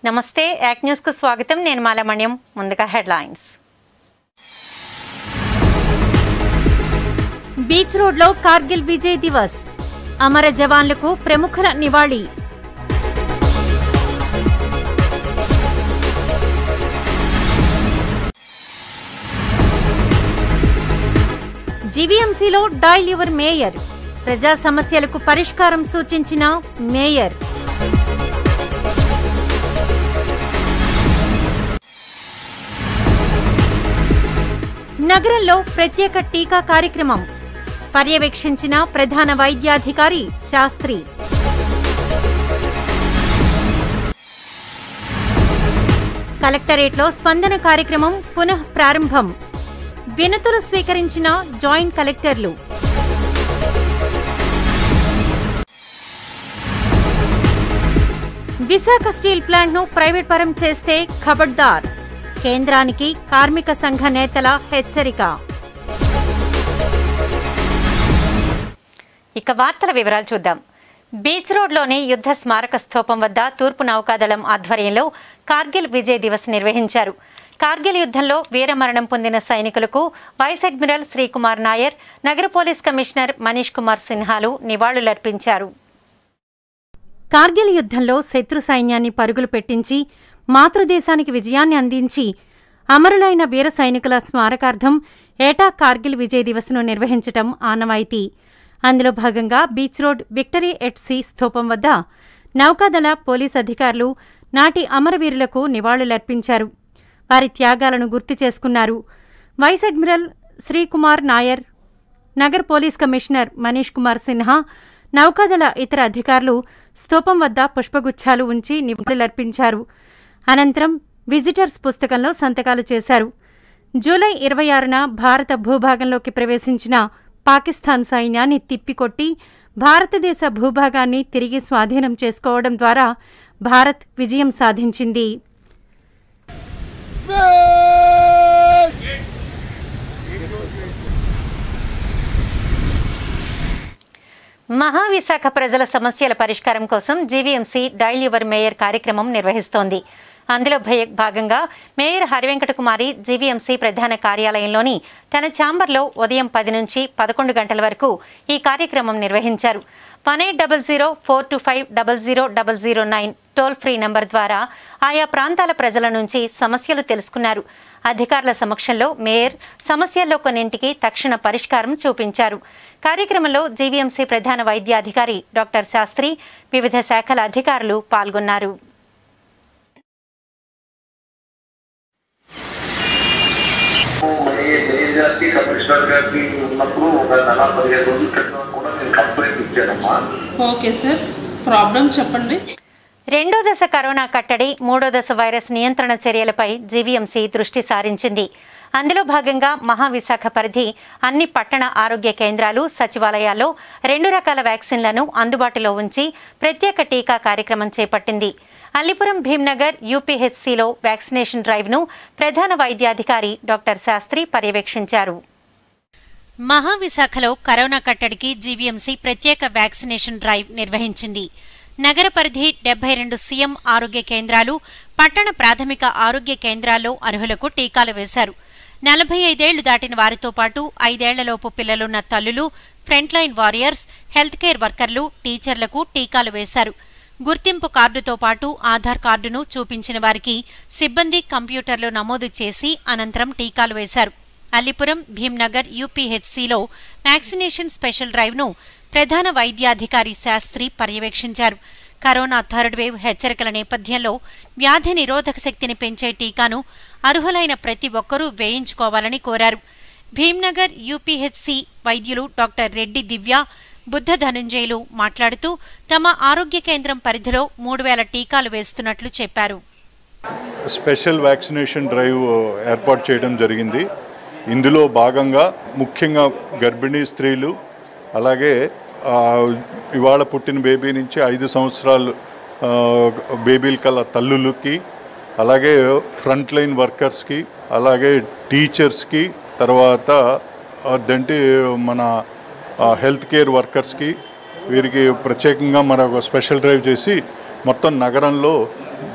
నమస్తే యాక్ న్యూస్కు స్వాగతం నేను మాలమణ్యం ముందుగా హెడ్లైన్స్ బీచ్ రోడ్లో కార్గిల్ విజయ్ దివస్ అమర జవాన్లకు ప్రముఖుల నివాళి జీవీఎంసీలో డైల్ యువర్ మేయర్ ప్రజా సమస్యలకు పరిష్కారం సూచించిన మేయర్ నగరంలో ప్రత్యేక టీకా కార్యక్రమం పర్యవేక్షించిన ప్రధాన వైద్యాధికారి శాస్త్రి కలెక్టరేట్లో స్పందన కార్యక్రమం పునః ప్రారంభం వినతులు స్వీకరించిన జాయింట్ కలెక్టర్లు విశాఖ స్టీల్ ప్లాంట్ను ప్రైవేట్ పరం చేస్తే ఖబర్దార్ కేంద్రానికి కార్మిక సంఘ నేతల హెచ్చరిక ఇక వార్తల వివరాలు చూద్దాం బీచ్ రోడ్లోని యుద్ధ స్మారక స్థూపం వద్ద తూర్పు నౌకాదళం ఆధ్వర్యంలో కార్గిల్ విజయ్ దివస్ నిర్వహించారు కార్గిల్ యుద్ధంలో వీరమరణం పొందిన సైనికులకు వైస్ అడ్మిరల్ శ్రీకుమార్ నాయర్ నగర పోలీస్ కమిషనర్ మనీష్ కుమార్ సిన్హాలు నివాళులర్పించారు కార్గిల్ యుద్ధంలో శత్రు సైన్యాన్ని పరుగులు పెట్టించి మాతృదేశానికి విజయాన్ని అందించి అమరులైన వీర సైనికుల స్మారకార్థం ఏటా కార్గిల్ విజయ్ దివస్ను నిర్వహించటం ఆనవాయితీ అందులో భాగంగా beach road victory at sea స్థూపం వద్ద నౌకాదళ పోలీస్ అధికారులు నాటి అమరవీరులకు నివాళులర్పించారు వారి త్యాగాలను గుర్తు చేసుకున్నారు వైస్ అడ్మిరల్ శ్రీకుమార్ నాయర్ నగర్ పోలీస్ కమిషనర్ మనీష్ కుమార్ సిన్హా నౌకాదళ ఇతర అధికారులు స్తూపం వద్ద పుష్పగుచ్చాలు ఉంచి నివాళులర్పించారు అనంతరం విజిటర్స్ పుస్తకంలో సంతకాలు చేశారు జూలై ఇరవై ఆరున భారత భూభాగంలోకి ప్రవేశించిన పాకిస్తాన్ సైన్యాన్ని తిప్పికొట్టి భారతదేశ భూభాగాన్ని తిరిగి స్వాధీనం చేసుకోవడం ద్వారా భారత్ విజయం సాధించింది మహావిశాఖ ప్రజల సమస్యల పరిష్కారం కోసం జీవీఎంసీ డైల్ యువర్ మేయర్ కార్యక్రమం నిర్వహిస్తోంది అందులో భయ- భాగంగా మేయర్ హరివెంకట కుమారి జీవీఎంసీ ప్రధాన కార్యాలయంలోని తన ఛాంబర్లో ఉదయం పది నుంచి పదకొండు గంటల వరకు ఈ కార్యక్రమం నిర్వహించారు one eight double zero four two five double zero double zero nine toll free number ద్వారా ఆయా ప్రాంతాల ప్రజల నుంచి సమస్యలు తెలుసుకున్నారు అధికారుల సమక్షంలో మేయర్ సమస్యల్లో కొన్నింటికి తక్షణ పరిష్కారం చూపించారు కార్యక్రమంలో జీవీఎంసీ ప్రధాన వైద్యాధికారి డాక్టర్ శాస్త్రి వివిధ శాఖల అధికారులు పాల్గొన్నారు మరి జయజాతి కమిషనర్ గారికి ఉన్నప్పుడు ఒక నెల పదిహేను రోజుల క్రితం కూడా నేను కంప్లైంట్ ఇచ్చానమ్మా ఓకే సార్ ప్రాబ్లం చెప్పండి రెండో దశ కరోనా కట్టడి మూడో దశ వైరస్ నియంత్రణ చర్యలపై జీవీఎంసీ దృష్టి సారించింది అందులో భాగంగా మహావిశాఖ పరిధి అన్ని పట్టణ ఆరోగ్య కేంద్రాలు సచివాలయాల్లో రెండు రకాల వ్యాక్సిన్లను అందుబాటులో ఉంచి ప్రత్యేక టీకా కార్యక్రమం చేపట్టింది అల్లిపురం భీమ్నగర్ యూపీహెచ్సిలో వ్యాక్సినేషన్ డ్రైవ్ను ప్రధాన వైద్యాధికారి డాక్టర్ శాస్త్రి పర్యవేక్షించారు మహావిశాఖలో కరోనా కట్టడికి జీవీఎంసీ ప్రత్యేక వ్యాక్సినేషన్ డ్రైవ్ నిర్వహించింది నగర పరిధి డెబ్బై రెండు సీఎం ఆరోగ్య కేంద్రాలు పట్టణ ప్రాథమిక ఆరోగ్య కేంద్రాల్లో అర్హులకు టీకాలు వేశారు నలభై ఐదేళ్లు దాటిన వారితో పాటు ఐదేళ్లలోపు పిల్లలున్న తల్లులు front line warriors health care వర్కర్లు టీచర్లకు టీకాలు వేశారు గుర్తింపు కార్డుతో పాటు ఆధార్ కార్డును చూపించిన వారికి సిబ్బంది కంప్యూటర్లో నమోదు చేసి అనంతరం టీకాలు వేశారు అల్లిపురం భీమ్నగర్ యూపీహెచ్సిలో వ్యాక్సినేషన్ స్పెషల్ డ్రైవ్ను ప్రధాన వైద్యాధికారి శాస్త్రి పర్యవేక్షించారు కరోనా థర్డ్ వేవ్ హెచ్చరికల నేపథ్యంలో వ్యాధి నిరోధక శక్తిని పెంచే టీకాను అర్హులైన ప్రతి ఒక్కరూ వేయించుకోవాలని కోరారు భీమ్నగర్ యూపీహెచ్సి వైద్యులు డాక్టర్ రెడ్డి దివ్య బుద్ధ ధనుంజయులు మాట్లాడుతూ తమ ఆరోగ్య కేంద్రం పరిధిలో మూడు వేల టీకాలు వేస్తున్నట్లు చెప్పారు స్పెషల్ వ్యాక్సినేషన్ డ్రైవ్ ఏర్పాటు చేయడం జరిగింది ఇందులో భాగంగా ముఖ్యంగా గర్భిణీ స్త్రీలు అలాగే ఆ, ఇవాళ పుట్టిన బేబీ నుంచి ఐదు సంవత్సరాలు ఆ, బేబీల కల తల్లులకి అలాగే ఫ్రంట్ లైన్ వర్కర్స్కి అలాగే టీచర్స్కి తర్వాత అదంటే మన హెల్త్ కేర్ వర్కర్స్కి వీరికి ప్రత్యేకంగా మన ఒక స్పెషల్ డ్రైవ్ చేసి మొత్తం నగరంలో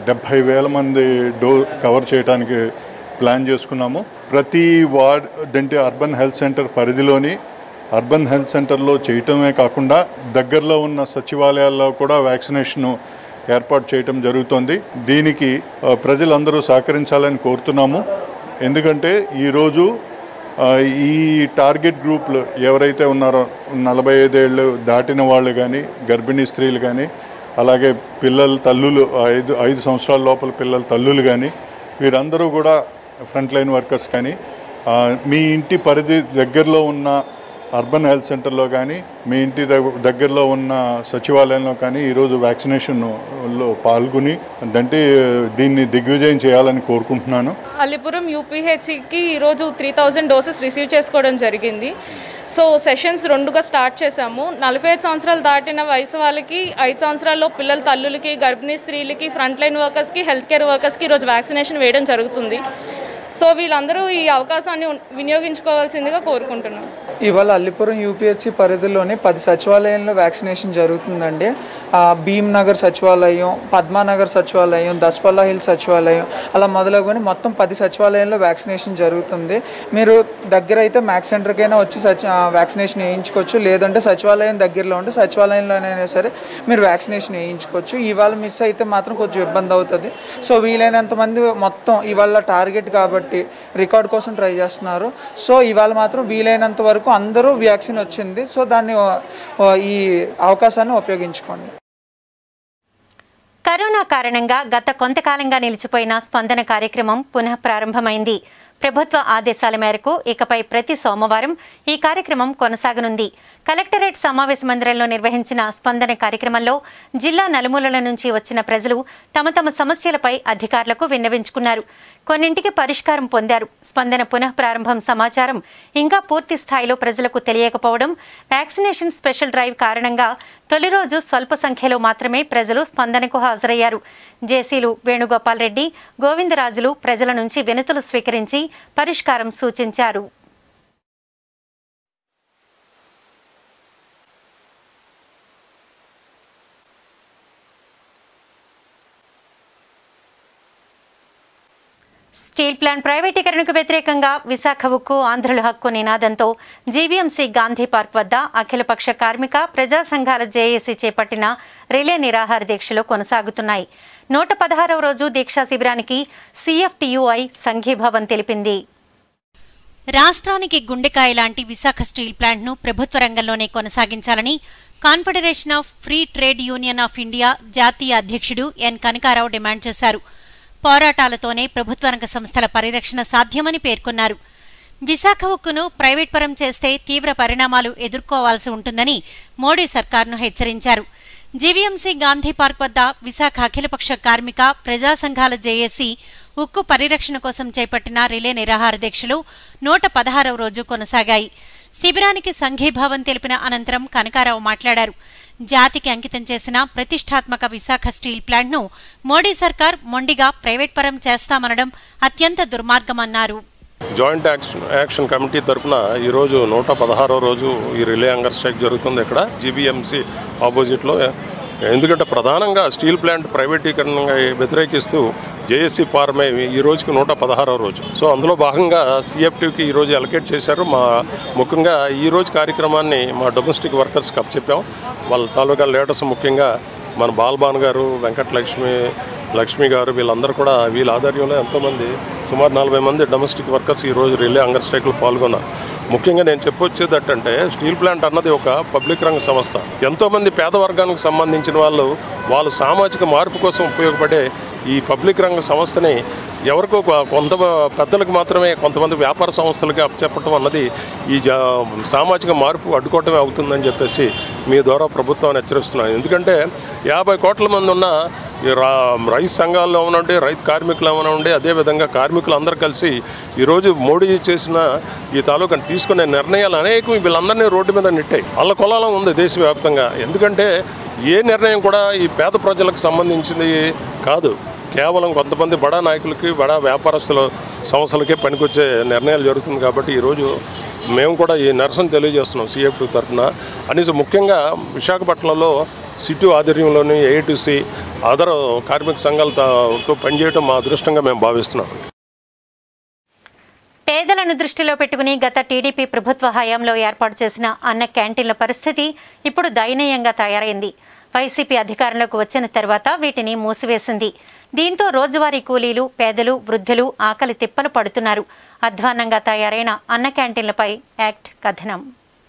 డెబ్భై వేల మంది డో కవర్ చేయడానికి ప్లాన్ చేసుకున్నాము ప్రతి వార్డ్ దంటే అర్బన్ హెల్త్ సెంటర్ పరిధిలోని అర్బన్ హెల్త్ సెంటర్లో చేయటమే కాకుండా దగ్గరలో ఉన్న సచివాలయాల్లో కూడా వ్యాక్సినేషన్ ఏర్పాటు చేయటం జరుగుతోంది దీనికి ఆ, ప్రజలందరూ సహకరించాలని కోరుతున్నాము ఎందుకంటే ఈరోజు ఆ, ఈ టార్గెట్ గ్రూప్లు ఎవరైతే ఉన్నారో నలభై ఐదేళ్ళు దాటిన వాళ్ళు కానీ గర్భిణీ స్త్రీలు కానీ అలాగే పిల్లల తల్లులు ఐదు ఐదు సంవత్సరాల లోపల పిల్లల తల్లులు కానీ వీరందరూ కూడా ఫ్రంట్ లైన్ వర్కర్స్ కానీ ఆ, మీ ఇంటి పరిధి దగ్గరలో ఉన్న అర్బన్ హెల్త్ సెంటర్లో కానీ మీ ఇంటి దగ్గ- దగ్గరలో ఉన్న సచివాలయంలో కానీ ఈరోజు వ్యాక్సినేషన్లో పాల్గొని అంటే దీన్ని దిగ్విజయం చేయాలని కోరుకుంటున్నాను అలిపురం యూపీహెచ్సికి ఈరోజు త్రీ థౌజండ్ డోసెస్ రిసీవ్ చేసుకోవడం జరిగింది సో సెషన్స్ రెండుగా స్టార్ట్ చేశాము నలభై ఐదు సంవత్సరాలు దాటిన వయసు వాళ్ళకి ఐదు సంవత్సరాల్లో పిల్లల తల్లులకి గర్భిణీ స్త్రీలకి ఫ్రంట్ లైన్ వర్కర్స్కి హెల్త్ కేర్ వర్కర్స్కి ఈరోజు వ్యాక్సినేషన్ వేయడం జరుగుతుంది సో వీళ్ళందరూ ఈ అవకాశాన్ని వినియోగించుకోవాల్సిందిగా కోరుకుంటున్నాం ఇవాళ అల్లిపురం యూపీహెచ్సి పరిధిలోని పది సచివాలయంలో వ్యాక్సినేషన్ జరుగుతుందండి ఆ, భీమ్ నగర్ సచివాలయం పద్మానగర్ సచివాలయం దస్పల్లా హిల్ సచివాలయం అలా మొదలుకొని మొత్తం పది సచివాలయంలో వ్యాక్సినేషన్ జరుగుతుంది మీరు దగ్గర అయితే మ్యాక్స్ సెంటర్కైనా వచ్చి సచి ఆ, వ్యాక్సినేషన్ వేయించుకోవచ్చు లేదంటే సచివాలయం దగ్గరలో ఉంటే సచివాలయంలోనైనా సరే మీరు వ్యాక్సినేషన్ వేయించుకోవచ్చు ఇవాళ మిస్ అయితే మాత్రం కొంచెం ఇబ్బంది అవుతుంది సో వీలైనంత మంది మొత్తం ఇవాళ టార్గెట్ కాబట్టి రికార్డ్ కోసం ట్రై చేస్తున్నారు సో ఇవాళ మాత్రం వీలైనంత వరకు అందరూ వ్యాక్సిన్ వచ్చింది సో దాన్ని ఆ, ఆ, ఈ అవకాశాన్ని ఉపయోగించుకోండి కరోనా కారణంగా గత కొంతకాలంగా నిలిచిపోయిన స్పందన కార్యక్రమం పునః ప్రారంభమైంది ప్రభుత్వ ఆదేశాల మేరకు ఇకపై ప్రతి సోమవారం ఈ కార్యక్రమం కొనసాగనుంది కలెక్టరేట్ సమావేశ మందిరంలో నిర్వహించిన స్పందన కార్యక్రమంలో జిల్లా నలుమూలల నుంచి వచ్చిన ప్రజలు తమ తమ సమస్యలపై అధికారులకు విన్నవించుకున్నారు కొన్నింటికి పరిష్కారం పొందారు స్పందన పునః ప్రారంభం సమాచారం ఇంకా పూర్తి స్థాయిలో ప్రజలకు తెలియకపోవడం వ్యాక్సినేషన్ స్పెషల్ డ్రైవ్ కారణంగా తొలి రోజు స్వల్ప సంఖ్యలో మాత్రమే ప్రజలు స్పందనకు హాజరయ్యారు జేసీలు వేణుగోపాల్ రెడ్డి గోవిందరాజులు ప్రజల నుంచి వినతులు స్వీకరించి పరిష్కారం సూచించారు స్టీల్ ప్లాంట్ ప్రైవేటీకరణకు వ్యతిరేకంగా విశాఖ ఉక్కు ఆంధ్రుల హక్కు నినాదంతో జీవీఎంసీ గాంధీ పార్క్ వద్ద అఖిలపక్ష కార్మిక ప్రజా సంఘాల జేఏసీ చేపట్టిన రిలే నిరాహార దీక్షలు కొనసాగుతున్నాయి నూట పదహారవ రోజు దీక్షా శిబిరానికి సీఎఫ్టీయూఐ సంఘీభావం తెలిపింది రాష్ట్రానికి గుండెకాయ లాంటి విశాఖ స్టీల్ ప్లాంట్ను ప్రభుత్వ రంగంలోనే కొనసాగించాలని confederation of free trade union of India జాతీయ అధ్యక్షుడు ఎన్ కనకారావు డిమాండ్ చేశారు పోరాటాలతోనే ప్రభుత్వ రంగ సంస్థల పరిరక్షణ సాధ్యమని పేర్కొన్నారు విశాఖ ఉక్కును ప్రైవేట్ పరం చేస్తే తీవ్ర పరిణామాలు ఎదుర్కోవాల్సి ఉంటుందని మోడీ సర్కార్ను హెచ్చరించారు జీవీఎంసీ గాంధీ పార్క్ వద్ద విశాఖ అఖిలపక్ష కార్మిక ప్రజా సంఘాల జేఏసీ ఉక్కు పరిరక్షణ కోసం చేపట్టిన రిలే నిరాహార దీక్షలు నూట పదహారవ రోజు కొనసాగాయి శిబిరానికి సంఘీభావం తెలిపిన అనంతరం కనకారావు మాట్లాడారు జాతికి అంకితం చేసిన ప్రతిష్టాత్మక విశాఖ స్టీల్ ప్లాంట్ను మోడీ సర్కార్ మొండిగా ప్రైవేట్ పరం చేస్తామనడం అత్యంత దుర్మార్గమన్నారు జాయింట్ యాక్షన్ యాక్షన్ కమిటీ తరఫున ఈరోజు నూట పదహారో రోజు ఈ రిలే హంగర్ స్ట్రైక్ జరుగుతుంది ఇక్కడ జీబీఎంసీ ఆపోజిట్లో ఎందుకంటే ప్రధానంగా స్టీల్ ప్లాంట్ ప్రైవేటీకరణగా వ్యతిరేకిస్తూ జేఏసీ ఫార్మే ఈ రోజుకి నూట పదహారో రోజు సో అందులో భాగంగా సిఎఫ్టీకి ఈరోజు అలకేట్ చేశారు మా ముఖ్యంగా ఈ రోజు కార్యక్రమాన్ని మా డొమెస్టిక్ వర్కర్స్కి అప్పచెప్పాం వాళ్ళ తాలూకా లీడర్స్ ముఖ్యంగా మన బాలబాన్ గారు వెంకటలక్ష్మి లక్ష్మి గారు వీళ్ళందరూ కూడా వీళ్ళ ఆధ్వర్యంలో ఎంతోమంది సుమారు నలభై మంది డొమెస్టిక్ వర్కర్స్ ఈరోజు రిలే హంగర్ స్ట్రైక్లో పాల్గొన్నారు ముఖ్యంగా నేను చెప్పొచ్చేది ఏంటంటే స్టీల్ ప్లాంట్ అన్నది ఒక పబ్లిక్ రంగ సంస్థ ఎంతోమంది పేద వర్గానికి సంబంధించిన వాళ్ళు వాళ్ళు సామాజిక మార్పు కోసం ఉపయోగపడే ఈ పబ్లిక్ రంగ సంస్థని ఎవరికో కొ- కొంత పెద్దలకు మాత్రమే కొంతమంది వ్యాపార సంస్థలకి అప్పచెప్పటం అన్నది ఈ జా సామాజిక మార్పు అడ్డుకోవటమే అవుతుందని చెప్పేసి మీ ద్వారా ప్రభుత్వాన్ని హెచ్చరిస్తున్నాను ఎందుకంటే యాభై కోట్ల మంది ఉన్న ఈ రా రైతు సంఘాల్లో ఉండి రైతు కార్మికులు ఉండి అదేవిధంగా కార్మికులు అందరూ కలిసి ఈరోజు మోడీ చేసిన ఈ తాలూకా తీసుకునే నిర్ణయాలు అనేకం వీళ్ళందరినీ రోడ్డు మీద నెట్టాయి అల్ల కొలాలం ఉంది దేశవ్యాప్తంగా ఎందుకంటే ఏ నిర్ణయం కూడా ఈ పేద ప్రజలకు సంబంధించింది కాదు కేవలం కొంతమంది బడా నాయకులకి బడా వ్యాపారస్తుల సంస్థలకే పనికొచ్చే నిర్ణయాలు జరుగుతుంది కాబట్టి ఈరోజు మేము కూడా ఈ నిరసన తెలియజేస్తున్నాం సిఎఫ్ టూ తరఫున అనేసి ముఖ్యంగా విశాఖపట్నంలో సిటీ ఆధ్వర్యంలోని ఏఐటీసీ అదర్ కార్మిక సంఘాలతో పనిచేయడం మా అదృష్టంగా మేము భావిస్తున్నాం పేదలను దృష్టిలో పెట్టుకుని గత టీడీపీ ప్రభుత్వ హయాంలో ఏర్పాటు చేసిన అన్న క్యాంటీన్ల పరిస్థితి ఇప్పుడు దయనీయంగా తయారైంది వైసీపీ అధికారంలోకి వచ్చిన తర్వాత వీటిని మూసివేసింది దీంతో రోజువారీ కూలీలు పేదలు వృద్ధులు ఆకలి తిప్పలు పడుతున్నారు అధ్వాన్నంగా తయారైన అన్న క్యాంటీన్లపై యాక్ట్ కథనం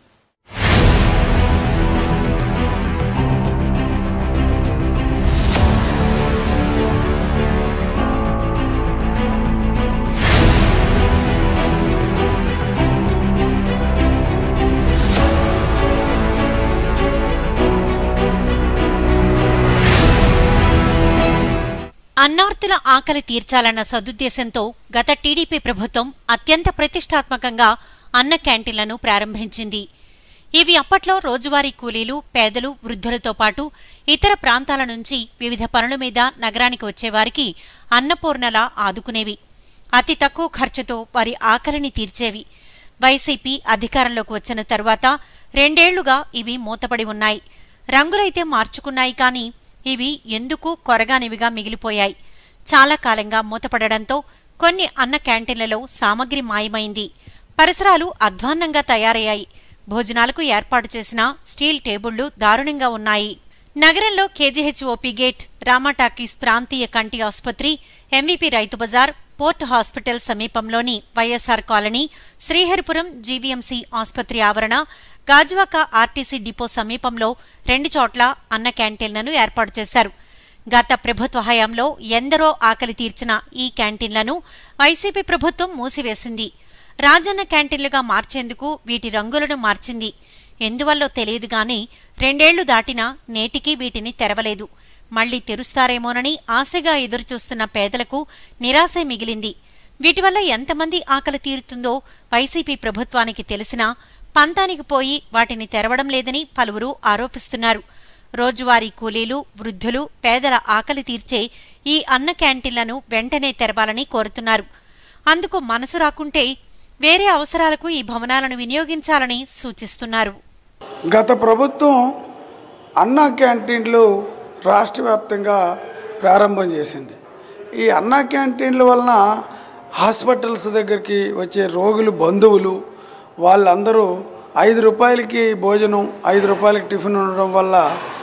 అన్నార్తుల ఆకలి తీర్చాలన్న సదుద్దేశంతో గత టీడీపీ ప్రభుత్వం అత్యంత ప్రతిష్టాత్మకంగా అన్న క్యాంటీన్లను ప్రారంభించింది ఇవి అప్పట్లో రోజువారీ కూలీలు పేదలు వృద్ధులతో పాటు ఇతర ప్రాంతాల నుంచి వివిధ పనుల మీద నగరానికి వచ్చేవారికి అన్నపూర్ణలా ఆదుకునేవి అతి తక్కువ ఖర్చుతో వారి ఆకలిని తీర్చేవి వైసీపీ అధికారంలోకి వచ్చిన తర్వాత రెండేళ్లుగా ఇవి మూతపడి ఉన్నాయి రంగులైతే మార్చుకున్నాయి కానీ ఇవి ఎందుకు కొరగానివిగా మిగిలిపోయాయి చాలా కాలంగా మూతపడడంతో కొన్ని అన్న క్యాంటీన్లలో సామగ్రి మాయమైంది పరిసరాలు అధ్వాన్నంగా తయారయ్యాయి భోజనాలకు ఏర్పాటు చేసిన స్టీల్ టేబుళ్లు దారుణంగా ఉన్నాయి నగరంలో KGH OP gate Rama talkies ప్రాంతీయ కంటి ఆసుపత్రి ఎంవీపీ రైతు బజార్ పోర్ట్ హాస్పిటల్ సమీపంలోని వైఎస్ఆర్ కాలనీ శ్రీహరిపురం జీవీఎంసీ ఆసుపత్రి ఆవరణ గాజువాక ఆర్టీసీ డిపో సమీపంలో రెండు చోట్ల అన్న క్యాంటీన్లను ఏర్పాటు చేశారు గత ప్రభుత్వ హయాంలో ఎందరో ఆకలి తీర్చిన ఈ క్యాంటీన్లను వైసీపీ ప్రభుత్వం మూసివేసింది రాజన్న క్యాంటీన్లుగా మార్చేందుకు వీటి రంగులను మార్చింది ఎందువల్లో తెలియదు గాని రెండేళ్లు దాటినా నేటికీ వీటిని తెరవలేదు మళ్లీ తెరుస్తారేమోనని ఆశగా ఎదురుచూస్తున్న పేదలకు నిరాశే మిగిలింది వీటి వల్ల ఎంతమంది ఆకలి తీరుతుందో వైసీపీ ప్రభుత్వానికి తెలిసినా పంతానికి పోయి వాటిని తెరవడం లేదని పలువురు ఆరోపిస్తున్నారు రోజువారీ కూలీలు వృద్ధులు పేదల ఆకలి తీర్చే ఈ అన్న క్యాంటీన్లను వెంటనే తెరవాలని కోరుతున్నారు అందుకు మనసు రాకుంటే వేరే అవసరాలకు ఈ భవనాలను వినియోగించాలని సూచిస్తున్నారు గత ప్రభుత్వం అన్నా క్యాంటీన్లు రాష్ట్ర వ్యాప్తంగా ప్రారంభం చేసింది ఈ అన్నా క్యాంటీన్ల వలన హాస్పిటల్స్ దగ్గరికి వచ్చే రోగులు బంధువులు వాళ్ళందరూ ఐదు రూపాయలకి భోజనం ఐదు రూపాయలకి టిఫిన్ ఉండడం వల్ల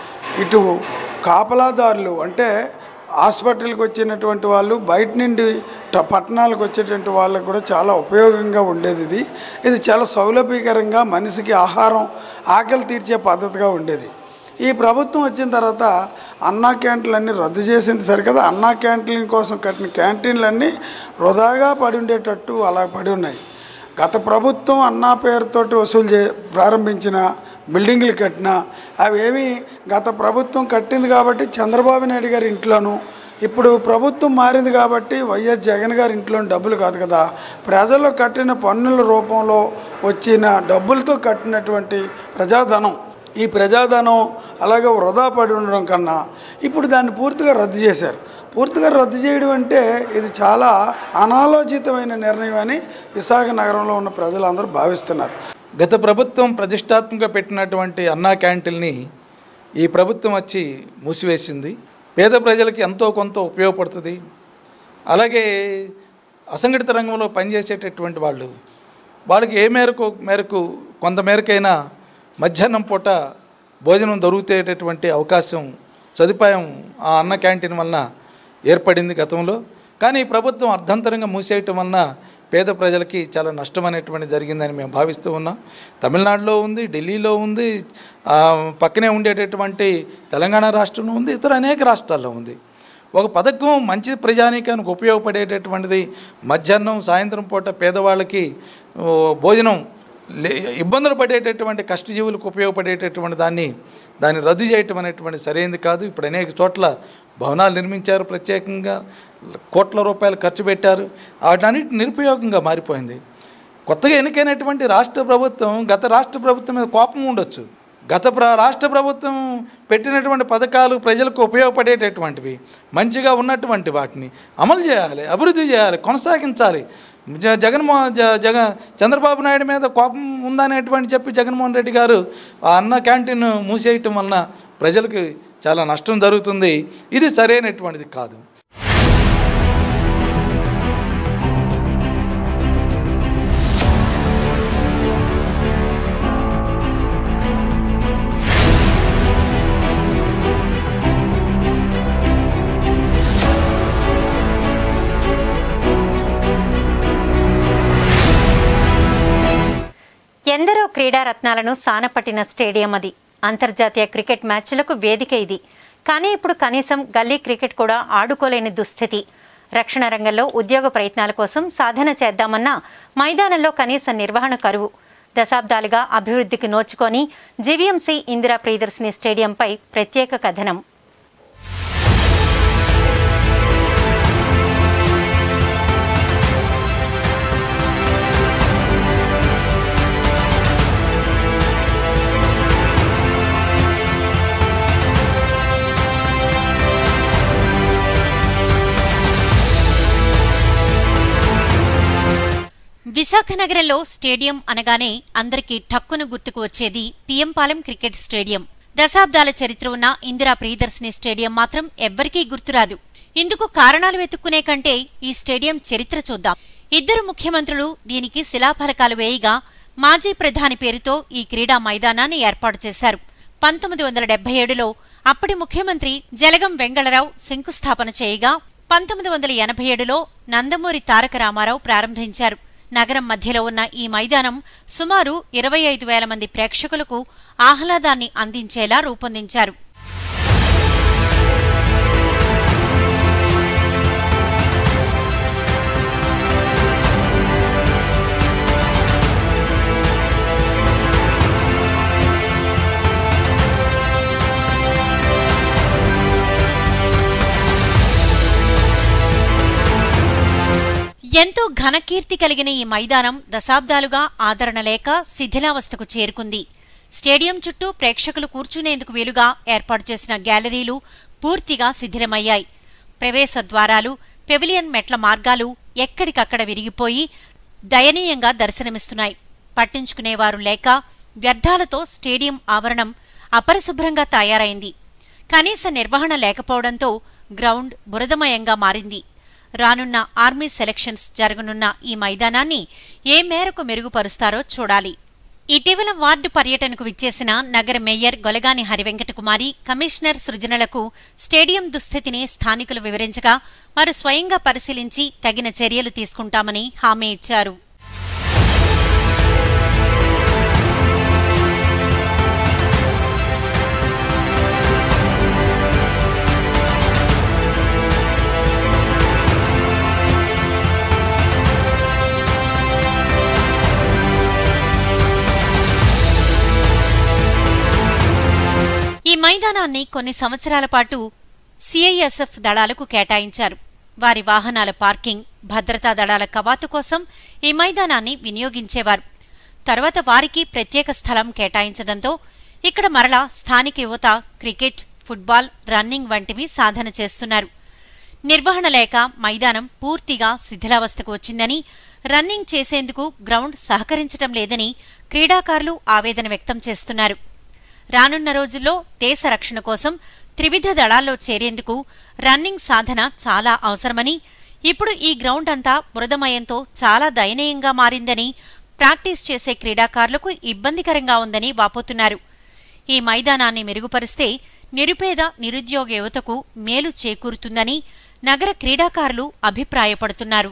ఇటు కాపలాదారులు అంటే హాస్పిటల్కి వచ్చినటువంటి వాళ్ళు బయట నుండి ట- పట్టణాలకు వచ్చేటువంటి వాళ్ళకు కూడా చాలా ఉపయోగంగా ఉండేది ఇది ఇది చాలా సౌలభ్యకరంగా మనిషికి ఆహారం ఆకలి తీర్చే పద్ధతిగా ఉండేది ఈ ప్రభుత్వం వచ్చిన తర్వాత అన్నా క్యాంటీన్లన్నీ రద్దు చేసింది సరికదా అన్నా క్యాంటీన్ కోసం కట్టిన క్యాంటీన్లన్నీ వృధాగా పడి ఉండేటట్టు అలా పడి ఉన్నాయి గత ప్రభుత్వం అన్నా పేరుతోటి వసూలు చే ప్రారంభించిన బిల్డింగ్లు కట్టినా అవేమి గత ప్రభుత్వం కట్టింది కాబట్టి చంద్రబాబు నాయుడు గారి ఇంట్లోనూ ఇప్పుడు ప్రభుత్వం మారింది కాబట్టి వైఎస్ జగన్ గారి ఇంట్లో డబ్బులు కాదు కదా ప్రజలు కట్టిన పన్నుల రూపంలో వచ్చిన డబ్బులతో కట్టినటువంటి ప్రజాధనం ఈ ప్రజాధనం అలాగే వృధా పడి ఉండడం కన్నా ఇప్పుడు దాన్ని పూర్తిగా రద్దు చేశారు పూర్తిగా రద్దు చేయడం అంటే ఇది చాలా అనాలోచితమైన నిర్ణయం అని విశాఖ నగరంలో ఉన్న ప్రజలందరూ భావిస్తున్నారు గత ప్రభుత్వం ప్రతిష్టాత్మకంగా పెట్టినటువంటి అన్నా క్యాంటీన్ని ఈ ప్రభుత్వం వచ్చి మూసివేసింది పేద ప్రజలకి ఎంతో కొంత ఉపయోగపడుతుంది అలాగే అసంఘటిత రంగంలో పనిచేసేటటువంటి వాళ్ళు వాళ్ళకి ఏ మేరకు మేరకు కొంత మేరకైనా మధ్యాహ్నం పూట భోజనం దొరుకుతేటటువంటి అవకాశం సదుపాయం ఆ అన్న క్యాంటీన్ వలన ఏర్పడింది గతంలో కానీ ఈ ప్రభుత్వం అర్ధంతరంగా మూసేయటం వలన పేద ప్రజలకి చాలా నష్టం అనేటువంటి జరిగిందని మేము భావిస్తూ ఉన్నాం తమిళనాడులో ఉంది ఢిల్లీలో ఉంది ఆ, పక్కనే ఉండేటటువంటి తెలంగాణ రాష్ట్రంలో ఉంది ఇతర అనేక రాష్ట్రాల్లో ఉంది ఒక పథకం మంచి ప్రజానీకానికి ఉపయోగపడేటటువంటిది మధ్యాహ్నం సాయంత్రం పూట పేదవాళ్ళకి ఓ, భోజనం లే ఇబ్బందులు పడేటటువంటి కష్టజీవులకు ఉపయోగపడేటటువంటి దాన్ని దాన్ని రద్దు చేయటం అనేటువంటి సరైనది కాదు ఇప్పుడు అనేక చోట్ల భవనాలు నిర్మించారు ప్రత్యేకంగా కోట్ల రూపాయలు ఖర్చు పెట్టారు వాటన్నిటి నిరుపయోగంగా మారిపోయింది కొత్తగా ఎన్నికైనటువంటి రాష్ట్ర ప్రభుత్వం గత రాష్ట్ర ప్రభుత్వం మీద కోపం ఉండొచ్చు గత ప్ర రాష్ట్ర ప్రభుత్వం పెట్టినటువంటి పథకాలు ప్రజలకు ఉపయోగపడేటటువంటివి మంచిగా ఉన్నటువంటి వాటిని అమలు చేయాలి అభివృద్ధి చేయాలి కొనసాగించాలి జ జగన్మోహన్ జ జగ చంద్రబాబు నాయుడు మీద కోపం ఉందనేటువంటి చెప్పి జగన్మోహన్ రెడ్డి గారు ఆ అన్న క్యాంటీన్ మూసేయటం వలన ప్రజలకు చాలా నష్టం జరుగుతుంది ఇది సరైనటువంటిది కాదు ఎందరో క్రీడా రత్నాలను సానపట్టిన స్టేడియం అది అంతర్జాతీయ క్రికెట్ మ్యాచ్లకు వేదిక ఇది కానీ ఇప్పుడు కనీసం గల్లీ క్రికెట్ కూడా ఆడుకోలేని దుస్థితి రక్షణ రంగంలో ఉద్యోగ ప్రయత్నాల కోసం సాధన చేద్దామన్నా మైదానంలో కనీస నిర్వహణ కరువు దశాబ్దాలుగా అభివృద్ధికి నోచుకొని జీవీఎంసీ ఇందిరా ప్రియదర్శిని స్టేడియంపై ప్రత్యేక కథనం విశాఖ నగరంలో స్టేడియం అనగానే అందరికీ ఠక్కును గుర్తుకు వచ్చేది పిఎంపాలెం క్రికెట్ స్టేడియం దశాబ్దాల చరిత్ర ఉన్న ఇందిరా ప్రియదర్శిని స్టేడియం మాత్రం ఎవ్వరికీ గుర్తురాదు ఇందుకు కారణాలు వెతుక్కునే కంటే ఈ స్టేడియం చరిత్ర చూద్దాం ఇద్దరు ముఖ్యమంత్రులు దీనికి శిలాఫలకాలు వేయగా మాజీ ప్రధాని పేరుతో ఈ క్రీడా మైదానాన్ని ఏర్పాటు చేశారు పంతొమ్మిది వందల డెబ్బై ఏడులో అప్పటి ముఖ్యమంత్రి జలగం వెంగళరావు శంకుస్థాపన చేయగా పంతొమ్మిది వందల ఎనభై ఏడులో నందమూరి తారక రామారావు ప్రారంభించారు నగరం మధ్యలో ఉన్న ఈ మైదానం సుమారు ఇరవై ఐదు వేల మంది ప్రేక్షకులకు ఆహ్లాదాన్ని అందించేలా రూపొందించారు ఎంతో ఘనకీర్తి కలిగిన ఈ మైదానం దశాబ్దాలుగా ఆదరణ లేక శిథిలావస్థకు చేరుకుంది స్టేడియం చుట్టూ ప్రేక్షకులు కూర్చునేందుకు వీలుగా ఏర్పాటు చేసిన గ్యాలరీలు పూర్తిగా శిథిలమయ్యాయి ప్రవేశ ద్వారాలు పెవిలియన్ మెట్ల మార్గాలు ఎక్కడికక్కడ విరిగిపోయి దయనీయంగా దర్శనమిస్తున్నాయి పట్టించుకునేవారు లేక వ్యర్థాలతో స్టేడియం ఆవరణం అపరిశుభ్రంగా తయారైంది కనీస నిర్వహణ లేకపోవడంతో గ్రౌండ్ బురదమయంగా మారింది రానున్న ఆర్మీ సెలక్షన్స్ జరగనున్న ఈ మైదానాన్ని ఏ మేరకు మెరుగుపరుస్తారో చూడాలి ఇటీవల వార్డు పర్యటనకు విచ్చేసిన నగర మేయర్ గొలగాని హరివెంకటకుమారి కమిషనర్ సృజనలకు స్టేడియం దుస్థితిని స్థానికులు వివరించగా వారు స్వయంగా పరిశీలించి తగిన చర్యలు తీసుకుంటామని హామీ ఇచ్చారు ఈ మైదానాన్ని కొన్ని సంవత్సరాల పాటు సిఐఎస్ఎఫ్ దళాలకు కేటాయించారు వారి వాహనాల పార్కింగ్ భద్రతా దళాల కవాతు కోసం ఈ మైదానాన్ని వినియోగించేవారు తర్వాత వారికి ప్రత్యేక స్థలం కేటాయించడంతో ఇక్కడ మరలా స్థానిక యువత క్రికెట్ ఫుట్బాల్ రన్నింగ్ వంటివి సాధన చేస్తున్నారు నిర్వహణ లేక మైదానం పూర్తిగా శిథిలావస్థకు వచ్చిందని రన్నింగ్ చేసేందుకు గ్రౌండ్ సహకరించటం లేదని క్రీడాకారులు ఆవేదన వ్యక్తం చేస్తున్నారు రానున్న రోజుల్లో దేశ రక్షణ కోసం త్రివిధ దళాల్లో చేరేందుకు రన్నింగ్ సాధన చాలా అవసరమని ఇప్పుడు ఈ గ్రౌండ్ అంతా బురదమయంతో చాలా దయనీయంగా మారిందని ప్రాక్టీస్ చేసే క్రీడాకారులకు ఇబ్బందికరంగా ఉందని వాపోతున్నారు ఈ మైదానాన్ని మెరుగుపరిస్తే నిరుపేద నిరుద్యోగ యువతకు మేలు చేకూరుతుందని నగర క్రీడాకారులు అభిప్రాయపడుతున్నారు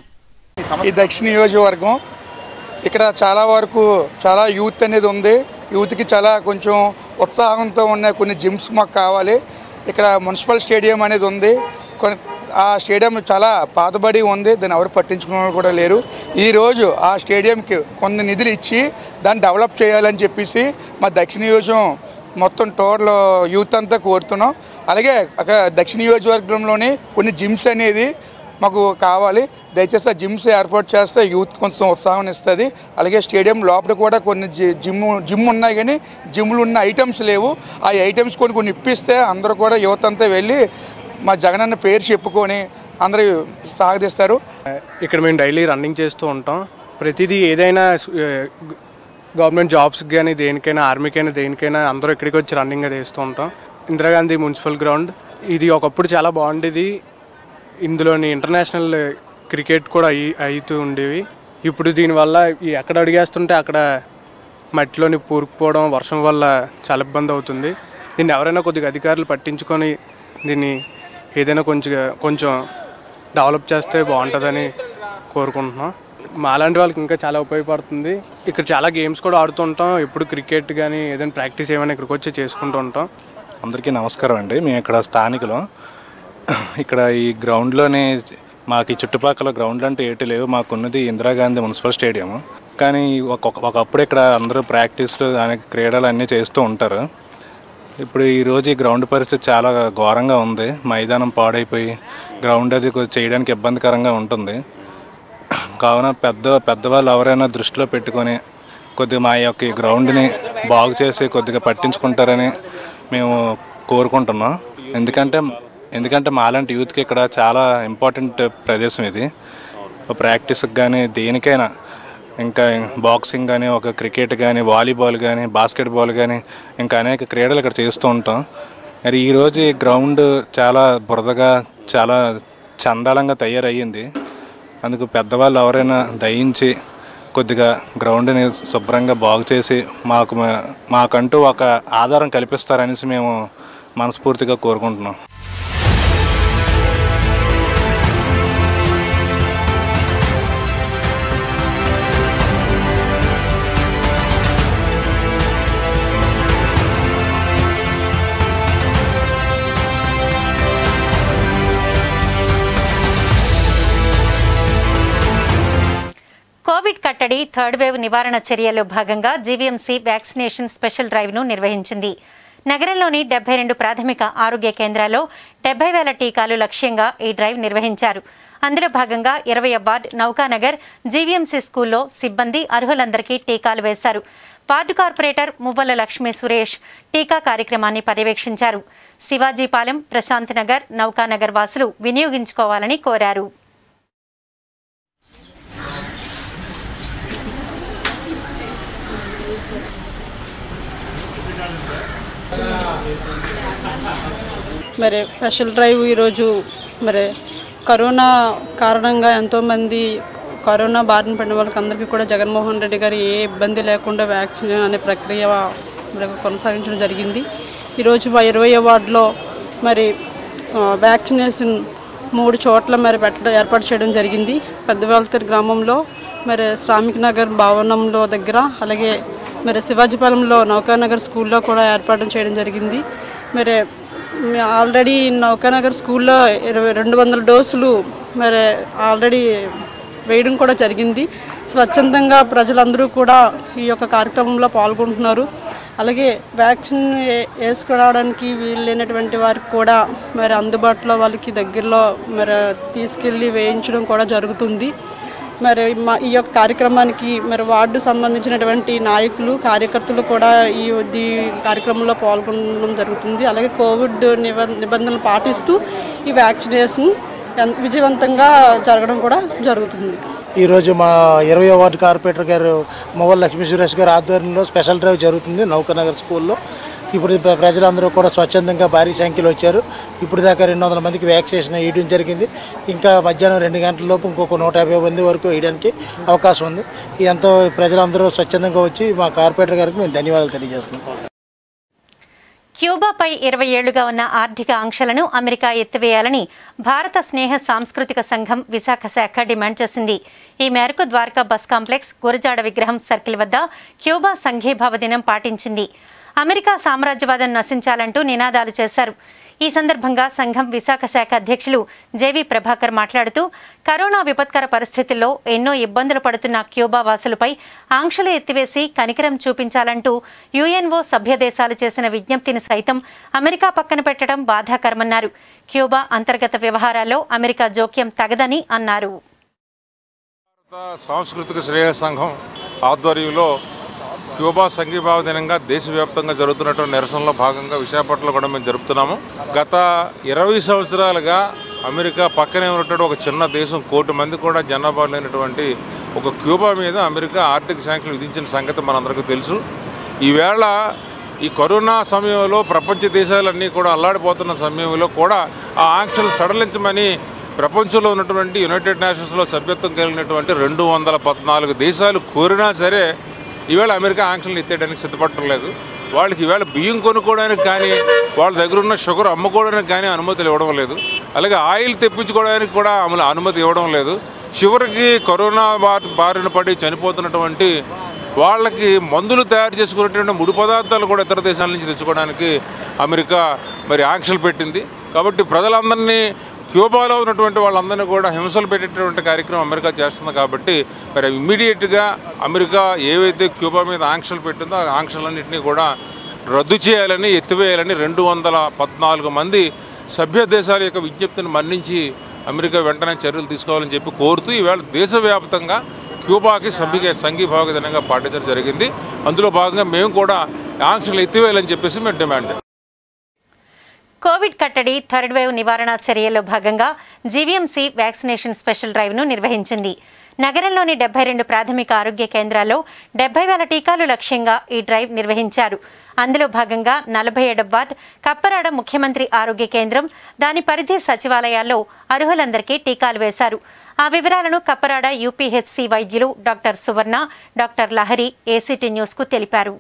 ఈ దక్షిణ నియోజకవర్గం ఇక్కడ చాలా వరకు చాలా యూత్ అనేది ఉంది యూత్కి చాలా కొంచెం ఉత్సాహంతో ఉన్న కొన్ని జిమ్స్ మాకు కావాలి ఇక్కడ మున్సిపల్ స్టేడియం అనేది ఉంది కొన్ని ఆ స్టేడియం చాలా పాతబడి ఉంది దాన్ని ఎవరు పట్టించుకునే వాళ్ళు కూడా లేరు ఈరోజు ఆ స్టేడియంకి కొన్ని నిధులు ఇచ్చి దాన్ని డెవలప్ చేయాలని చెప్పేసి మా దక్షిణ నియోజకం మొత్తం టోటల్ యూత్ అంతా కోరుతున్నాం అలాగే అక్కడ దక్షిణ నియోజకవర్గంలోని కొన్ని జిమ్స్ అనేది మాకు కావాలి దయచేసి ఆ జిమ్స్ ఏర్పాటు చేస్తే యూత్ కొంచెం ఉత్సాహం ఇస్తుంది అలాగే స్టేడియం లోపల కూడా కొన్ని జి- జిమ్ జిమ్ ఉన్నాయి కానీ జిమ్లు ఉన్న ఐటమ్స్ లేవు ఆ ఐటమ్స్ కొన్ని కొన్ని ఇప్పిస్తే అందరూ కూడా యువత అంతా వెళ్ళి మా జగనన్న పేరు చెప్పుకొని అందరూ సాగదీస్తారు ఇక్కడ మేము డైలీ రన్నింగ్ చేస్తూ ఉంటాం ప్రతిదీ ఏదైనా ఏ, గ- గవర్నమెంట్ జాబ్స్కి కానీ దేనికైనా ఆర్మీకైనా దేనికైనా అందరూ ఇక్కడికి వచ్చి రన్నింగ్ అది వేస్తూ ఉంటాం ఇందిరాగాంధీ మున్సిపల్ గ్రౌండ్ ఇది ఒకప్పుడు చాలా బాగుండేది ఇందులోని ఇంటర్నేషనల్ క్రికెట్ కూడా అయి అవుతూ ఉండేవి ఇప్పుడు దీనివల్ల ఈ ఎక్కడ అడిగేస్తుంటే అక్కడ మట్టిలోని పూరుకుపోవడం వర్షం వల్ల చాలా ఇబ్బంది అవుతుంది దీన్ని ఎవరైనా కొద్దిగా అధికారులు పట్టించుకొని దీన్ని ఏదైనా కొంచెం కొంచెం డెవలప్ చేస్తే బాగుంటుందని కోరుకుంటున్నాం మాలాంటి వాళ్ళకి ఇంకా చాలా ఉపయోగపడుతుంది ఇక్కడ చాలా గేమ్స్ కూడా ఆడుతుంటాం ఎప్పుడు క్రికెట్ కానీ ఏదైనా ప్రాక్టీస్ ఏమైనా ఇక్కడికి వచ్చి చేసుకుంటూ ఉంటాం అందరికీ నమస్కారం అండి మేము ఇక్కడ స్థానికులం ఇక్కడ ఈ గ్రౌండ్లోనే మాకు ఈ చుట్టుపక్కల గ్రౌండ్లు అంటే ఏటి లేవు మాకున్నది ఇందిరాగాంధీ మున్సిపల్ స్టేడియం కానీ ఒక ఒకప్పుడు ఇక్కడ అందరూ ప్రాక్టీస్లు అనేక క్రీడలు అన్నీ చేస్తూ ఉంటారు ఇప్పుడు ఈరోజు ఈ గ్రౌండ్ పరిస్థితి చాలా ఘోరంగా ఉంది మైదానం పాడైపోయి గ్రౌండ్ అది కొ- చేయడానికి ఇబ్బందికరంగా ఉంటుంది కావున పెద్ద పెద్దవాళ్ళు ఎవరైనా దృష్టిలో పెట్టుకొని కొద్దిగా మా యొక్క ఈ గ్రౌండ్ని బాగు చేసి కొద్దిగా పట్టించుకుంటారని మేము కోరుకుంటున్నాం ఎందుకంటే ఎందుకంటే మాలాంటి యూత్కి ఇక్కడ చాలా ఇంపార్టెంట్ ప్రదేశం ఇది ప్రాక్టీస్కి కానీ దేనికైనా ఇంకా బాక్సింగ్ కానీ ఒక క్రికెట్ కానీ వాలీబాల్ కానీ బాస్కెట్బాల్ కానీ ఇంకా అనేక క్రీడలు ఇక్కడ చేస్తూ ఉంటాం మరి ఈరోజు ఈ గ్రౌండ్ చాలా బురదగా చాలా చండాలంగా తయారయ్యింది అందుకు పెద్దవాళ్ళు ఎవరైనా దయించి కొద్దిగా గ్రౌండ్ని శుభ్రంగా బాగు చేసి మాకు మాకంటూ ఒక ఆధారం కల్పిస్తారనేసి మేము మనస్ఫూర్తిగా కోరుకుంటున్నాం కోవిడ్ కట్టడి థర్డ్ వేవ్ నివారణ చర్యల్లో భాగంగా జీవీఎంసీ వ్యాక్సినేషన్ స్పెషల్ డ్రైవ్ను నిర్వహించింది నగరంలోని డెబ్బై రెండు ప్రాథమిక ఆరోగ్య కేంద్రాల్లో డెబ్బై వేల టీకాలు లక్ష్యంగా ఈ డ్రైవ్ నిర్వహించారు అందులో భాగంగా ఇరవై వార్డ్ నౌకానగర్ జీవీఎంసీ స్కూల్లో సిబ్బంది అర్హులందరికీ టీకాలు వేశారు వార్డు కార్పొరేటర్ మువ్వల లక్ష్మీ సురేష్ టీకా కార్యక్రమాన్ని పర్యవేక్షించారు శివాజీపాలెం ప్రశాంత్ నగర్ నౌకానగర్ వాసులు వినియోగించుకోవాలని కోరారు మరి స్పెషల్ డ్రైవ్ ఈరోజు మరి కరోనా కారణంగా ఎంతోమంది కరోనా బారిన పడిన వాళ్ళకి అందరికీ కూడా జగన్మోహన్ రెడ్డి గారు ఏ ఇబ్బంది లేకుండా వ్యాక్సిన్ అనే ప్రక్రియ మరి కొనసాగించడం జరిగింది ఈరోజు మా ఇరవై వార్డులో మరి ఆ, వ్యాక్సినేషన్ మూడు చోట్ల మరి పెట్టడం ఏర్పాటు చేయడం జరిగింది పెద్దవాళ్ళతూరు గ్రామంలో మరి శ్రామిక్ నగర్ భవనంలో దగ్గర అలాగే మరి శివాజీపాలెంలో నౌకానగర్ స్కూల్లో కూడా ఏర్పాటు చేయడం జరిగింది మరి మే- ఆల్రెడీ నౌకానగర్ స్కూల్లో ఇరవై రెండు వందల డోసులు మరి ఆల్రెడీ వేయడం కూడా జరిగింది స్వచ్ఛందంగా ప్రజలందరూ కూడా ఈ యొక్క కార్యక్రమంలో పాల్గొంటున్నారు అలాగే వ్యాక్సిన్ వే- వేసుకోవడానికి వీలైనటువంటి వారికి కూడా మరి అందుబాటులో వాళ్ళకి దగ్గరలో మరి తీసుకెళ్ళి వేయించడం కూడా జరుగుతుంది మరి మా ఈ యొక్క కార్యక్రమానికి మరి వార్డు సంబంధించినటువంటి నాయకులు కార్యకర్తలు కూడా ఈ ఈ కార్యక్రమంలో పాల్గొనడం జరుగుతుంది అలాగే కోవిడ్ నిబ నిబంధనలు పాటిస్తూ ఈ వ్యాక్సినేషన్ ఎన్- విజయవంతంగా జరగడం కూడా జరుగుతుంది ఈరోజు మా ఇరవై వార్డు కార్పొరేటర్ గారు మొవల్ లక్ష్మీ సురేష్ గారి ఆధ్వర్యంలో స్పెషల్ డ్రైవ్ జరుగుతుంది నౌకనగర్ స్కూల్లో ఇప్పుడు ప్ర- ప్రజలందరూ కూడా స్వచ్ఛందంగా భారీ సంఖ్యలో వచ్చారు ఇప్పుడు దాకా రెండు వందల మందికి వ్యాక్సినేషన్ వేయడం జరిగింది ఇంకా మధ్యాహ్నం రెండు గంటల లోపు ఇంకొక నూట యాభై మంది వరకు వేయడానికి అవకాశం ఉంది ఈ ఎంతో ప్రజలందరూ స్వచ్ఛందంగా వచ్చి మా కార్పొరేటర్ గారికి మేము ధన్యవాదాలు తెలియజేస్తున్నాం క్యూబాపై ఇరవై ఏళ్లుగా ఉన్న ఆర్థిక ఆంక్షలను అమెరికా ఎత్తివేయాలని భారత స్నేహ సాంస్కృతిక సంఘం విశాఖ శాఖ డిమాండ్ చేసింది ఈ మేరకు ద్వారకా బస్ కాంప్లెక్స్ గురజాడ విగ్రహం సర్కిల్ వద్ద క్యూబా సంఘీభావ దినం పాటించింది అమెరికా సామ్రాజ్యవాదం నశించాలంటూ నినాదాలు చేశారు ఈ సందర్భంగా సంఘం విశాఖ శాఖ అధ్యక్షులు జేవి ప్రభాకర్ మాట్లాడుతూ కరోనా విపత్కర పరిస్థితుల్లో ఎన్నో ఇబ్బందులు పడుతున్న క్యూబా వాసులపై ఆంక్షలు ఎత్తివేసి కనికరం చూపించాలంటూ యుఎన్ఓ సభ్య దేశాలు చేసిన విజ్ఞప్తిని సైతం అమెరికా పక్కన పెట్టడం బాధాకరమన్నారు క్యూబా అంతర్గత వ్యవహారాల్లో అమెరికా జోక్యం తగదని అన్నారు సాంస్కృతిక శ్రేయ సంఘం ఆధ్వర్యంలో క్యూబా సంఘీభావ దినంగా దేశవ్యాప్తంగా జరుగుతున్నటువంటి నిరసనలో భాగంగా విశాఖపట్నంలో కూడా మేము జరుపుతున్నాము గత ఇరవై సంవత్సరాలుగా అమెరికా పక్కనే ఉన్నటువంటి ఒక చిన్న దేశం కోటి మంది కూడా జనాభా లేనటువంటి ఒక క్యూబా మీద అమెరికా ఆర్థిక శాంక్షలు విధించిన సంగతి మనందరికీ తెలుసు ఈవేళ ఈ కరోనా సమయంలో ప్రపంచ దేశాలన్నీ కూడా అల్లాడిపోతున్న సమయంలో కూడా ఆ ఆంక్షలు సడలించమని ప్రపంచంలో ఉన్నటువంటి యునైటెడ్ నేషన్స్లో సభ్యత్వం కలిగినటువంటి రెండు వందల పద్నాలుగు దేశాలు కోరినా సరే ఈవేళ అమెరికా ఆంక్షలను ఎత్తేయడానికి సిద్ధపడటం లేదు వాళ్ళకి ఈవేళ బియ్యం కొనుక్కోవడానికి కానీ వాళ్ళ దగ్గర ఉన్న షుగర్ అమ్ముకోవడానికి కానీ అనుమతులు ఇవ్వడం లేదు అలాగే ఆయిల్ తెప్పించుకోవడానికి కూడా అమలు అనుమతి ఇవ్వడం లేదు చివరికి కరోనా బా- బారిన పడి చనిపోతున్నటువంటి వాళ్ళకి మందులు తయారు చేసుకునేటువంటి ముడి పదార్థాలు కూడా ఇతర దేశాల నుంచి తెచ్చుకోవడానికి అమెరికా మరి ఆంక్షలు పెట్టింది కాబట్టి ప్రజలందరినీ క్యూబాలో ఉన్నటువంటి వాళ్ళందరినీ కూడా హింసలు పెట్టేటువంటి కార్యక్రమం అమెరికా చేస్తుంది కాబట్టి మరి ఇమ్మీడియట్గా అమెరికా ఏవైతే క్యూబా మీద ఆంక్షలు పెట్టిందో ఆ ఆంక్షలన్నింటినీ కూడా రద్దు చేయాలని ఎత్తివేయాలని రెండు వందల పద్నాలుగు మంది సభ్య దేశాల యొక్క విజ్ఞప్తిని మన్నించి అమెరికా వెంటనే చర్యలు తీసుకోవాలని చెప్పి కోరుతూ ఈవేళ దేశవ్యాప్తంగా క్యూబాకి సంఘీ సంఘీభావ దినంగా పాటించడం జరిగింది అందులో భాగంగా మేము కూడా ఆంక్షలు ఎత్తివేయాలని చెప్పేసి మేము డిమాండ్ చేస్తాం. కోవిడ్ కట్టడి థర్డ్ వేవ్ నివారణ చర్యల్లో భాగంగా జీవీఎంసీ వ్యాక్సినేషన్ స్పెషల్ డ్రైవ్ను నిర్వహించింది నగరంలోని డెబ్బై రెండు ప్రాథమిక ఆరోగ్య కేంద్రాల్లో డెబ్బై వేల టీకాలు లక్ష్యంగా ఈ డ్రైవ్ నిర్వహించారు అందులో భాగంగా నలభై ఏడవ వార్డ్ కప్పరాడ ముఖ్యమంత్రి ఆరోగ్య కేంద్రం దాని పరిధి సచివాలయాల్లో అర్హులందరికీ టీకాలు వేశారు ఆ వివరాలను కప్పరాడ యూపీహెచ్సి వైద్యులు doctor Suvarna doctor Lahari ACT న్యూస్కు తెలిపారు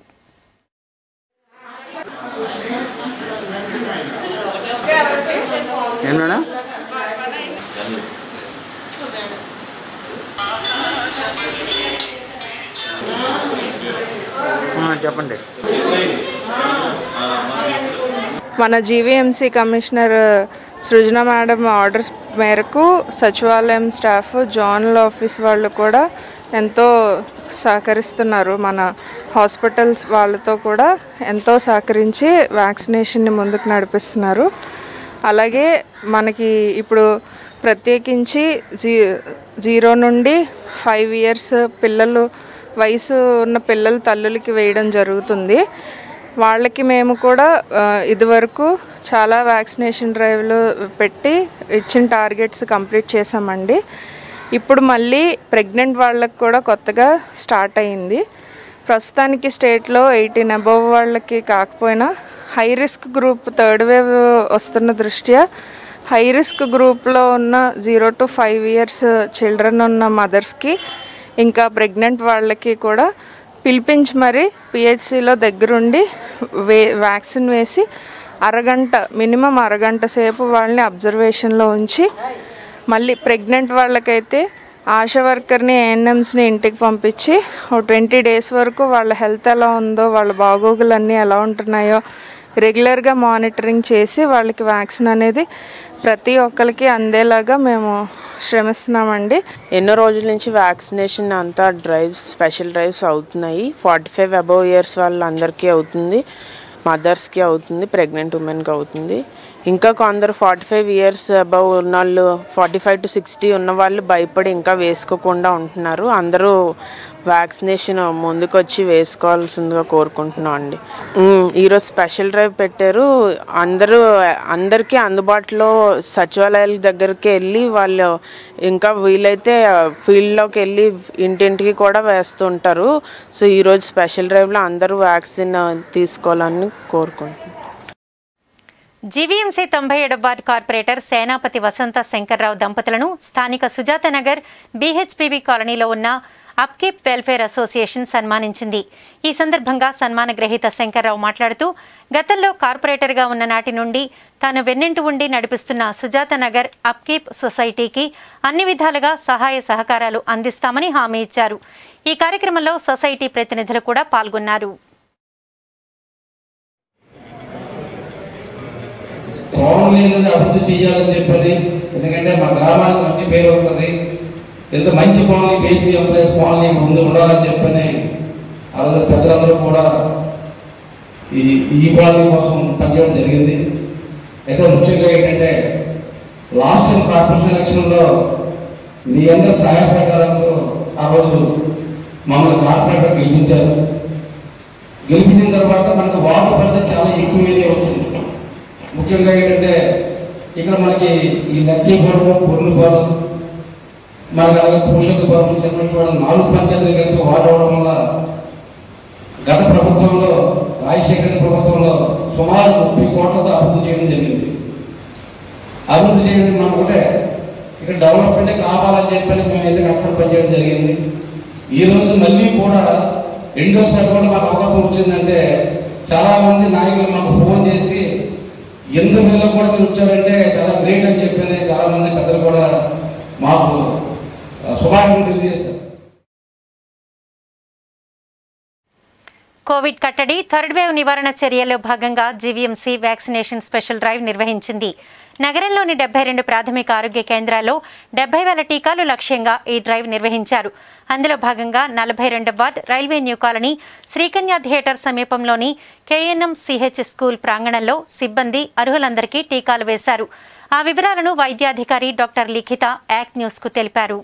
ఏం మేడం ఆ, చెప్పండి మన GVMC commissioner Srujana madam orders మేరకు సచివాలయం స్టాఫ్ జోనల్ ఆఫీస్ వాళ్ళు కూడా ఎంతో సహకరిస్తున్నారు మన హాస్పిటల్స్ వాళ్ళతో కూడా ఎంతో సహకరించి వ్యాక్సినేషన్ని ముందుకు నడిపిస్తున్నారు అలాగే మనకి ఇప్పుడు ప్రత్యేకించి జీ జీరో నుండి ఫైవ్ ఇయర్స్ పిల్లలు వయసు ఉన్న పిల్లల తల్లులకి వేయడం జరుగుతుంది వాళ్ళకి మేము కూడా ఆ, ఇదివరకు చాలా వ్యాక్సినేషన్ డ్రైవ్లు పెట్టి ఇచ్చిన టార్గెట్స్ కంప్లీట్ చేసామండి ఇప్పుడు మళ్ళీ ప్రెగ్నెంట్ వాళ్ళకి కూడా కొత్తగా స్టార్ట్ అయింది ప్రస్తుతానికి స్టేట్లో ఎయిటీన్ అబవ్ వాళ్ళకి కాకపోయినా high risk group third wave వస్తున్న దృష్ట్యా హై రిస్క్ గ్రూప్లో ఉన్న zero to five years children ఉన్న మదర్స్కి ఇంకా ప్రెగ్నెంట్ వాళ్ళకి కూడా పిలిపించి మరి పిహెచ్సిలో దగ్గరుండి వే వ్యాక్సిన్ వేసి అరగంట మినిమం అరగంట సేపు వాళ్ళని అబ్జర్వేషన్లో ఉంచి మళ్ళీ ప్రెగ్నెంట్ వాళ్ళకైతే ఆశా వర్కర్ని ఏఎన్ఎమ్స్ని ఇంటికి పంపించి ఓ ట్వంటీ డేస్ వరకు వాళ్ళ హెల్త్ ఎలా ఉందో వాళ్ళ బాగోగులన్నీ ఎలా ఉంటున్నాయో రెగ్యులర్గా మానిటరింగ్ చేసి వాళ్ళకి వ్యాక్సిన్ అనేది ప్రతి ఒక్కరికి అందేలాగా మేము శ్రమిస్తున్నామండి ఎన్నో రోజుల నుంచి వ్యాక్సినేషన్ అంతా డ్రైవ్స్ స్పెషల్ డ్రైవ్స్ అవుతున్నాయి ఫార్టీ ఫైవ్ అబవ్ ఇయర్స్ వాళ్ళందరికీ అవుతుంది మదర్స్కి అవుతుంది ప్రెగ్నెంట్ ఉమెన్కి అవుతుంది ఇంకా కొందరు ఫార్టీ ఫైవ్ ఇయర్స్ అబవ్ ఉన్న వాళ్ళు ఫార్టీ ఫైవ్ టు సిక్స్టీ ఉన్న వాళ్ళు భయపడి ఇంకా వేసుకోకుండా ఉంటున్నారు అందరూ వ్యాక్సినేషన్ ముందుకు వచ్చి వేసుకోవాల్సిందిగా కోరుకుంటున్నాం అండి ఉమ్, ఈరోజు స్పెషల్ డ్రైవ్ పెట్టారు అందరూ అందరికీ అందుబాటులో సచివాలయాల దగ్గరికి వెళ్ళి వాళ్ళు ఇంకా వీలైతే ఫీల్డ్లోకి వెళ్ళి ఇంటింటికి కూడా వేస్తుంటారు సో ఈరోజు స్పెషల్ డ్రైవ్లో అందరూ వ్యాక్సిన్ తీసుకోవాలని కోరుకుంటున్నాం జీవీఎంసీ తొంభై ఏడవ వార్డు కార్పొరేటర్ సేనాపతి వసంత శంకర్రావు దంపతులను స్థానిక సుజాత నగర్ బీహెచ్పీవీ కాలనీలో ఉన్న అప్కీప్ వెల్ఫేర్ అసోసియేషన్ సన్మానించింది ఈ సందర్భంగా సన్మాన గ్రహీత శంకర్రావు మాట్లాడుతూ గతంలో కార్పొరేటర్గా ఉన్న నాటి నుండి తాను వెన్నింటి ఉండి నడిపిస్తున్న సుజాత నగర్ అప్కీప్ సొసైటీకి అన్ని విధాలుగా సహాయ సహకారాలు అందిస్తామని హామీ ఇచ్చారు ఈ కార్యక్రమంలో సొసైటీ ప్రతినిధులు కూడా పాల్గొన్నారు కాలనీలను అభివృద్ధి చేయాలని చెప్పని ఎందుకంటే మా గ్రామానికి మంచి పేరు వస్తుంది ఎంత మంచి కాలనీ బీచ్ ఎంప్లాయీస్ కాలనీ ముందు ఉండాలని చెప్పని ఆ రోజు పెద్దలందరూ కూడా ఈ ఈ కాలనీ కోసం పనిచేయడం జరిగింది అయితే ముఖ్యంగా ఏంటంటే లాస్ట్ టైం కార్పొరేషన్ ఎలక్షన్లో మీ అందరి సహాయ సహకారంతో ఆ రోజు మమ్మల్ని కార్పొరేటర్ గెలిపించారు గెలిపించిన తర్వాత మనకు వార్డు పరిధి చాలా ఎక్కువ మీదే వచ్చింది ముఖ్యంగా ఏంటంటే ఇక్కడ మనకి ఈ లక్కీపురం పొర్లుపాలెం మనకి అలాగే పోషకపురం చిన్నపాలెం నాలుగు పంచాయతీలు కలిపి వారు అవడం వల్ల గత ప్రభుత్వంలో రాజశేఖర రెడ్డి ప్రభుత్వంలో సుమారు ముప్పై కోట్లతో అభివృద్ధి చేయడం జరిగింది అభివృద్ధి చేయడం అనుకుంటే ఇక్కడ డెవలప్మెంట్ కావాలని చెప్పని మేము అయితే కష్టపడి పనిచేయడం జరిగింది ఈ రోజు మళ్ళీ కూడా రెండోసారి కూడా మాకు అవకాశం వచ్చిందంటే చాలా మంది నాయకులు మాకు ఫోన్ చేసి ఎందుకు వీళ్ళు కూడా మీరు వచ్చారంటే చాలా గ్రేట్ అని చెప్పని చాలా మంది పెద్దలు కూడా మాకు ఆ, శుభాకాంక్షలు తెలియజేశారు కోవిడ్ కట్టడి థర్డ్ వేవ్ నివారణ చర్యల్లో భాగంగా జీవీఎంసీ వ్యాక్సినేషన్ స్పెషల్ డ్రైవ్ నిర్వహించింది నగరంలోని డెబ్బై రెండు ప్రాథమిక ఆరోగ్య కేంద్రాల్లో డెబ్బై వేల టీకాలు లక్ష్యంగా ఈ డ్రైవ్ నిర్వహించారు అందులో భాగంగా నలభై రెండవ ward railway new colony Srikanya theatre సమీపంలోని కేఎన్ఎం సిహెచ్ స్కూల్ ప్రాంగణంలో సిబ్బంది అర్హులందరికీ టీకాలు వేశారు ఆ వివరాలను వైద్యాధికారి డాక్టర్ లిఖిత యాక్ట్ న్యూస్కు తెలిపారు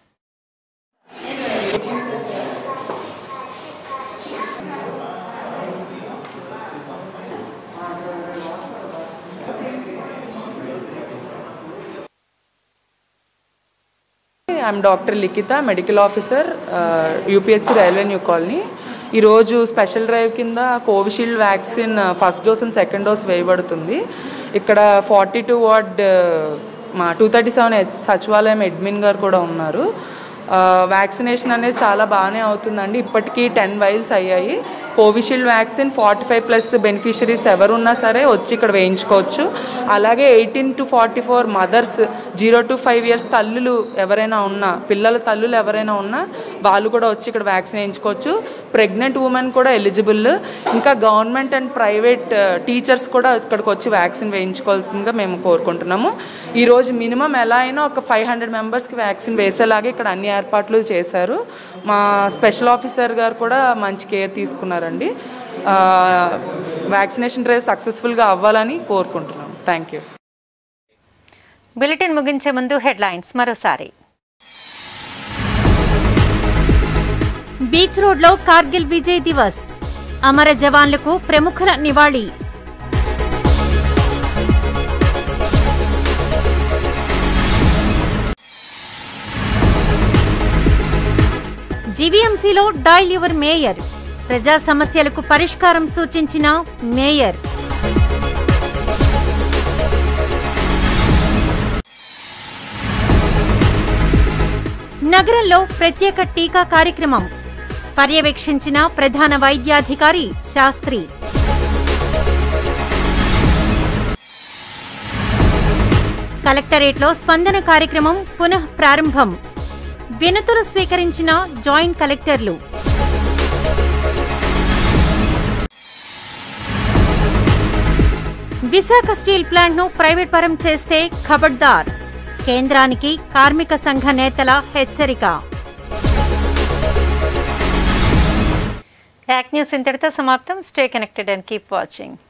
I'm doctor Likhitha medical officer UPHC railway new colony ఈరోజు స్పెషల్ డ్రైవ్ కింద Covishield vaccine first dose and second dose వేయబడుతుంది ఇక్కడ ఫార్టీ టూ వార్డ్ మా టూ థర్టీ సెవెన్ సచివాలయం అడ్మిన్ గారు కూడా ఉన్నారు వ్యాక్సినేషన్ అనేది చాలా బాగానే అవుతుందండి ఇప్పటికీ టెన్ వైల్స్ అయ్యాయి Covishield vaccine forty five plus beneficiaries ఎవరున్నా సరే వచ్చి ఇక్కడ వేయించుకోవచ్చు అలాగే eighteen to forty four mothers zero to five years తల్లులు ఎవరైనా ఉన్నా పిల్లల తల్లులు ఎవరైనా ఉన్నా వాళ్ళు కూడా వచ్చి ఇక్కడ వ్యాక్సిన్ వేయించుకోవచ్చు ప్రెగ్నెంట్ ఉమెన్ కూడా ఎలిజిబుల్ ఇంకా గవర్నమెంట్ అండ్ ప్రైవేట్ టీచర్స్ కూడా ఇక్కడికి వచ్చి వ్యాక్సిన్ వేయించుకోవాల్సిందిగా మేము కోరుకుంటున్నాము ఈరోజు మినిమం ఎలా అయినా ఒక ఫైవ్ హండ్రెడ్ మెంబర్స్కి వ్యాక్సిన్ వేసేలాగా ఇక్కడ అన్ని ఏర్పాట్లు చేశారు మా స్పెషల్ ఆఫీసర్ గారు కూడా మంచి కేర్ తీసుకున్నారండి ఆ, వ్యాక్సినేషన్ డ్రైవ్ సక్సెస్ఫుల్గా అవ్వాలని కోరుకుంటున్నాం థ్యాంక్ యూ బులెటిన్ ముగించే ముందు హెడ్లైన్స్ మరోసారి బీచ్ రోడ్లో కార్గిల్ విజయ్ దివస్ అమర జవాన్లకు ప్రముఖుల నివాళి జీవీఎంసీలో డైల్ యువర్ మేయర్ ప్రజా సమస్యలకు పరిష్కారం సూచించిన మేయర్ నగరంలో ప్రత్యేక టీకా కార్యక్రమం పర్యవేక్షించిన ప్రధాన వైద్యాధికారి శాస్త్రి కలెక్టరేట్లో స్పందన కార్యక్రమం పునః ప్రారంభం వినతులు స్వీకరించిన జాయింట్ కలెక్టర్లు విశాఖ స్టీల్ ప్లాంట్ను ప్రైవేట్ పరం చేస్తే ఖబర్దార్ కేంద్రానికి కార్మిక సంఘ నేతల హెచ్చరిక యాక్ న్యూస్ ఇంతటితో సమాప్తం stay connected and keep watching